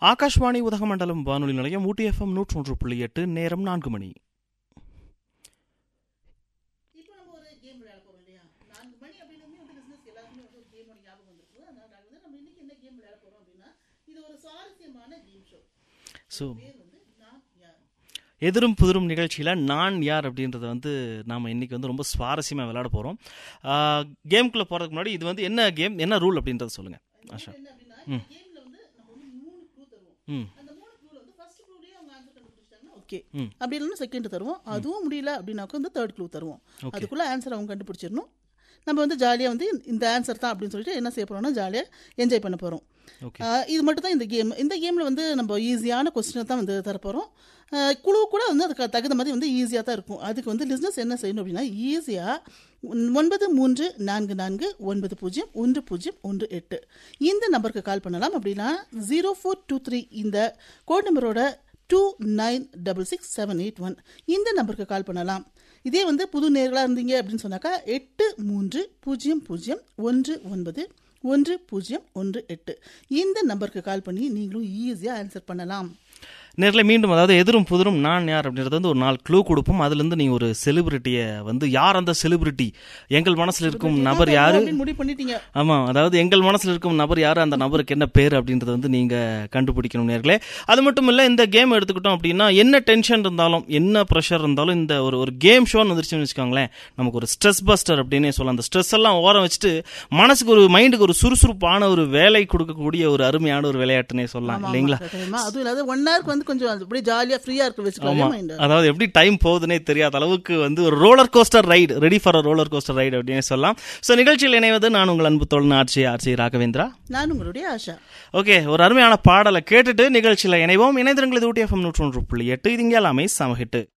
ஆகாஷ்வாணி உதகமண்டலம் வானொலி நிலையம் ஊட்டி எஃப்எம் நூற்றொன்று புள்ளி எட்டு நேரம் நான்கு மணி இப்போ நம்ம ஒரு கேம் விளையாட போறோம் இல்லையா நான்கு மணி அப்படின்னே வந்து பிசினஸ் எல்லாருக்குமே வந்து ஒரு கேமோட ஞாபகம் வந்திருக்கு அதனால நாங்கள் வந்து நம்ம இன்னைக்கு என்ன கேம் விளையாட போறோம் அப்படின்னா இது ஒரு சுவாரஸ்யமான கேம் ஷோ ஸோ பேர் வந்து நான் யார் எதிரும் புதிரும் நிகழ்ச்சியில் நான் யார் அப்படின்றத வந்து நாம் இன்னைக்கு வந்து ரொம்ப சுவாரஸ்யமாக விளையாட போகிறோம் கேம்குள்ளே போகிறதுக்கு முன்னாடி இது வந்து என்ன கேம் என்ன ரூல் அப்படின்றத சொல்லுங்கள் ஆஷா என்ன அப்படின்னா இந்த கேம்ல வந்து நம்ம வந்து மூணு க்ளூ தருவோம் ம் அந்த மூணு க்ளூல வந்து ஃபர்ஸ்ட் க்ளூலயே அவங்க ஆன்சர் கண்டுபிடிச்சிட்டாங்கன்னா ஓகே ம். அப்படி இல்லைன்னா செகண்ட் தருவோம் அதுவும் முடியல அப்படின்னாக்கா வந்து தேர்ட் க்ளூ தருவோம் அதுக்குள்ள ஆன்சர் அவங்க கண்டுபிடிச்சிடணும் நம்ம வந்து ஜாலியாக வந்து இந்த ஆன்சர் தான் அப்படின்னு சொல்லிட்டு என்ன செய்ய போறோம்னா ஜாலியாக என்ஜாய் பண்ண போகிறோம் ஓகே இது மட்டும் தான் இந்த கேம் இந்த கேமில் வந்து நம்ம ஈஸியான கொஸ்டினை தான் வந்து தரப்போகிறோம் குழு கூட வந்து அதுக்கு தகுந்த மாதிரி வந்து ஈஸியாக தான் இருக்கும் அதுக்கு வந்து லிஸ்னஸ் என்ன செய்யணும் அப்படின்னா ஈஸியாக ஒன்பது மூன்று நான்கு நான்கு ஒன்பது பூஜ்ஜியம் ஒன்று பூஜ்ஜியம் ஒன்று எட்டு இந்த நம்பருக்கு கால் பண்ணலாம் அப்படின்னா ஜீரோ ஃபோர் டூ த்ரீ இந்த கோட் நம்பரோட two nine double six seven eight one இந்த நம்பருக்கு கால் பண்ணலாம் இதே வந்து புது நேர்களாக இருந்தீங்க அப்படின்னு சொன்னாக்கா எட்டு மூன்று பூஜ்ஜியம் பூஜ்ஜியம் ஒன்று ஒன்பது ஒன்று பூஜ்ஜியம் ஒன்று எட்டு இந்த நம்பருக்கு கால் பண்ணி நீங்களும் ஈஸியாக ஆன்சர் பண்ணலாம் நேரில் மீண்டும் அதாவது எதிரும் புதிரும் நான் யார் அப்படின்றது வந்து ஒரு நாலு க்ளூ கொடுப்போம் அதுலேருந்து நீங்கள் ஒரு செலிபிரிட்டியை வந்து யார் அந்த செலிபிரிட்டி எங்கள் மனசில் இருக்கும் நபர் யாரு அப்படின்னு முடிவு பண்ணிட்டீங்க ஆமாம் அதாவது எங்கள் மனசில் இருக்கும் நபர் யார் அந்த நபருக்கு என்ன பேர் அப்படின்றத வந்து நீங்கள் கண்டுபிடிக்கணும் நேர்களே அது மட்டும் இல்லை இந்த கேம் எடுத்துக்கிட்டோம் அப்படின்னா என்ன டென்ஷன் இருந்தாலும் என்ன ப்ரெஷர் இருந்தாலும் இந்த ஒரு ஒரு கேம் ஷோன்னு வந்துருச்சுன்னு வச்சுக்கோங்களேன் நமக்கு ஒரு ஸ்ட்ரெஸ் பஸ்டர் அப்படின்னே சொல்லலாம் அந்த ஸ்ட்ரெஸ் எல்லாம் ஓரம் வச்சுட்டு மனசுக்கு ஒரு மைண்டுக்கு ஒரு சுறுசுறுப்பான ஒரு வேலை கொடுக்கக்கூடிய ஒரு அருமையான ஒரு விளையாட்டுனே சொல்லலாம் இல்லைங்களா தெரியுமா அதுவும் இல்லாத ஒன் ஹவருக்கு வந்து கொஞ்சம் அது அப்படியே ஜாலியாக ஃப்ரீயாக இருக்க வச்சுக்கலாம் மைண்ட் அதாவது எப்படி டைம் போகுதுன்னே தெரியாத அளவுக்கு வந்து ஒரு roller coaster ride ready for roller coaster ride அப்படின்னு சொல்லலாம் ஸோ நிகழ்ச்சியில் இணைவது நான் உங்கள் அன்பு தோழன் ஆர்ச்சி ஆர்ச்சி ராகவேந்திரா நான் உங்களுடைய ஆஷா ஓகே ஒரு அருமையான பாடலை கேட்டுட்டு நிகழ்ச்சியில் இணைவோம் இணைந்திருங்கள் இது ஊட்டி எஃப்எம் நூற்றி ஒன்று புள்ளி எட்டு இது இங்கே எல்லாமே சமஹிட்டு